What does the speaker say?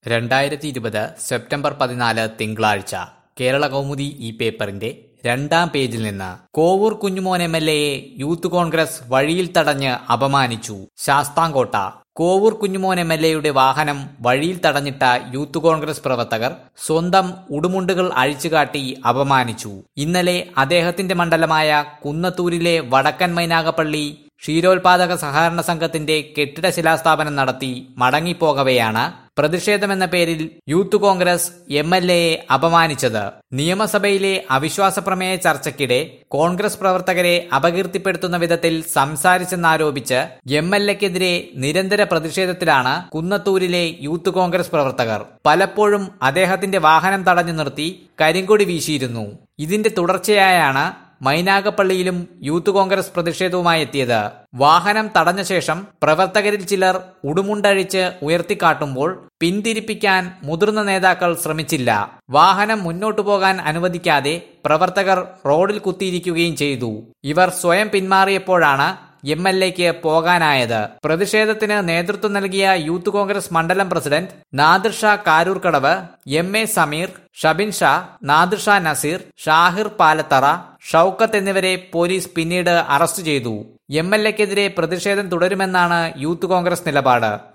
രണ്ടായിരത്തി ഇരുപത് സെപ്റ്റംബർ പതിനാല് തിങ്കളാഴ്ച കേരള കൗമുദി ഈ പേപ്പറിന്റെ രണ്ടാം പേജിൽ നിന്ന് കോവൂർ കുഞ്ഞുമോൻ എം എൽ എയെ യൂത്ത് കോൺഗ്രസ് വഴിയിൽ തടഞ്ഞ് അപമാനിച്ചു ശാസ്താംകോട്ട കോവൂർ കുഞ്ഞുമോൻ എം എൽ എയുടെ വാഹനം വഴിയിൽ തടഞ്ഞിട്ട യൂത്ത് കോൺഗ്രസ് പ്രവർത്തകർ സ്വന്തം ഉടുമുണ്ടുകൾ അഴിച്ചുകാട്ടി അപമാനിച്ചു ഇന്നലെ അദ്ദേഹത്തിന്റെ മണ്ഡലമായ കുന്നത്തൂരിലെ വടക്കൻ മൈനാഗപ്പള്ളി ക്ഷീരോത്പാദക സഹകരണ സംഘത്തിന്റെ കെട്ടിട ശിലാസ്ഥാപനം നടത്തി മടങ്ങിപ്പോകവെയാണ് പ്രതിഷേധമെന്ന പേരിൽ യൂത്ത് കോൺഗ്രസ് എം എൽ എയെ അപമാനിച്ചത് നിയമസഭയിലെ അവിശ്വാസ പ്രമേയ ചർച്ചയ്ക്കിടെ കോൺഗ്രസ് പ്രവർത്തകരെ അപകീർത്തിപ്പെടുത്തുന്ന വിധത്തിൽ സംസാരിച്ചെന്നാരോപിച്ച് എം എൽ എക്കെതിരെ നിരന്തര പ്രതിഷേധത്തിലാണ് കുന്നത്തൂരിലെ യൂത്ത് കോൺഗ്രസ് പ്രവർത്തകർ പലപ്പോഴും അദ്ദേഹത്തിന്റെ വാഹനം തടഞ്ഞു നിർത്തി കരിങ്കൊടി വീശിയിരുന്നു ഇതിന്റെ തുടർച്ചയായാണ് മൈനാഗപ്പള്ളിയിലും യൂത്ത് കോൺഗ്രസ് പ്രതിഷേധവുമായി എത്തിയത് വാഹനം തടഞ്ഞ ശേഷം പ്രവർത്തകരിൽ ചിലർ ഉടുമുണ്ടഴിച്ച് ഉയർത്തിക്കാട്ടുമ്പോൾ പിന്തിരിപ്പിക്കാൻ മുതിർന്ന നേതാക്കൾ ശ്രമിച്ചില്ല വാഹനം മുന്നോട്ടു പോകാൻ അനുവദിക്കാതെ പ്രവർത്തകർ റോഡിൽ കുത്തിയിരിക്കുകയും ചെയ്തു ഇവർ സ്വയം പിന്മാറിയപ്പോഴാണ് എം എൽ എക്ക് പോകാനായത് പ്രതിഷേധത്തിന് നേതൃത്വം നൽകിയ യൂത്ത് കോൺഗ്രസ് മണ്ഡലം പ്രസിഡന്റ് നാദിർ ഷാ കാരൂർക്കടവ് എം എ സമീർ ഷബിൻ ഷാ നാദിർ ഷാ നസീർ ഷാഹിർ പാലത്തറ ഷൌക്കത്ത് എന്നിവരെ പോലീസ് പിന്നീട് അറസ്റ്റ് ചെയ്തു എം എൽ എക്കെതിരെ പ്രതിഷേധം തുടരുമെന്നാണ് യൂത്ത് കോൺഗ്രസ് നിലപാട്